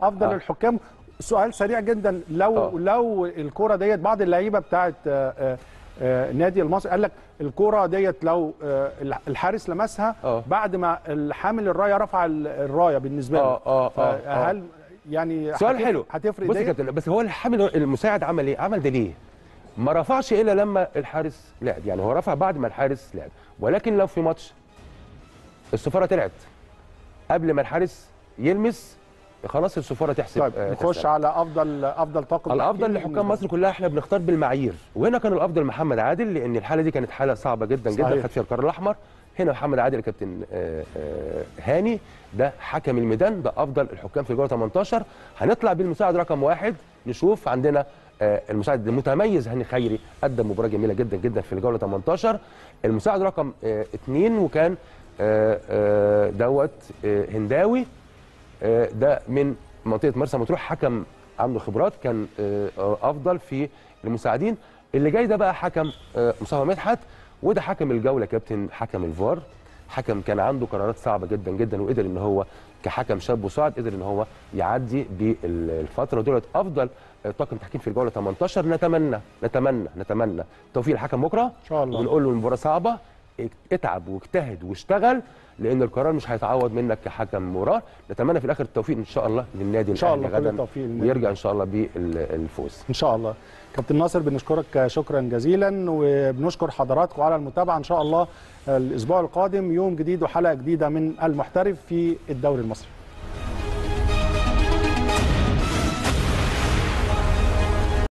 افضل آه. الحكام سؤال سريع جدا لو آه. لو الكره ديت بعض اللعيبه بتاعت آه، آه، آه، نادي المصري قال لك الكره ديت لو آه، الحارس لمسها آه. بعد ما الحامل الرايه رفع ال- الرايه بالنسبه له اه اه اه, آه. فهل يعني سؤال هتفرق- حلو هتفرق بص يا ديت؟ كابتن بس هو الحامل المساعد عمل ايه؟ عمل ده ليه؟ ما رفعش الا لما الحارس لعب يعني هو رفع بعد ما الحارس لعب ولكن لو في ماتش الصفاره طلعت قبل ما الحارس يلمس خلاص الصفاره تحسب طيب آه، نخش تسلم. على افضل افضل طاقم الافضل تحكيم لحكام مصر كلها احنا بنختار بالمعايير وهنا كان الافضل محمد عادل لان الحاله دي كانت حاله صعبه جدا صحيح. جدا خد فيها القرار الاحمر هنا محمد عادل كابتن آه، آه، هاني ده حكم الميدان ده افضل الحكام في الجوله 18 هنطلع بالمساعد رقم واحد نشوف عندنا آه، المساعد المتميز هاني خيري قدم مباراه جميله جدا جدا في الجوله 18 المساعد رقم آه، اثنين وكان آه، آه، دوت آه، هنداوي آه، ده من منطقه مرسى مطروح حكم عنده خبرات كان آه، آه، افضل في المساعدين اللي جاي ده بقى حكم آه، مصطفى مدحت وده حكم الجوله كابتن حكم الفار حكم كان عنده قرارات صعبه جدا جدا وقدر ان هو كحكم شاب وصاعد قدر ان هو يعدي بالفتره دولت افضل آه، طاقم تحكيم في الجوله 18 نتمنى نتمنى نتمنى توفيق الحكم بكره ان شاء الله ونقول له المباراه صعبه اتعب واجتهد واشتغل لان القرار مش هيتعوض منك كحكم مباراه نتمنى في الاخر التوفيق ان شاء الله للنادي ان شاء الله الأهلي كل غدا التوفيق للنادي. ويرجع ان شاء الله بالفوز ان شاء الله كابتن ناصر بنشكرك شكرا جزيلا وبنشكر حضراتكم على المتابعه ان شاء الله الاسبوع القادم يوم جديد وحلقه جديده من المحترف في الدوري المصري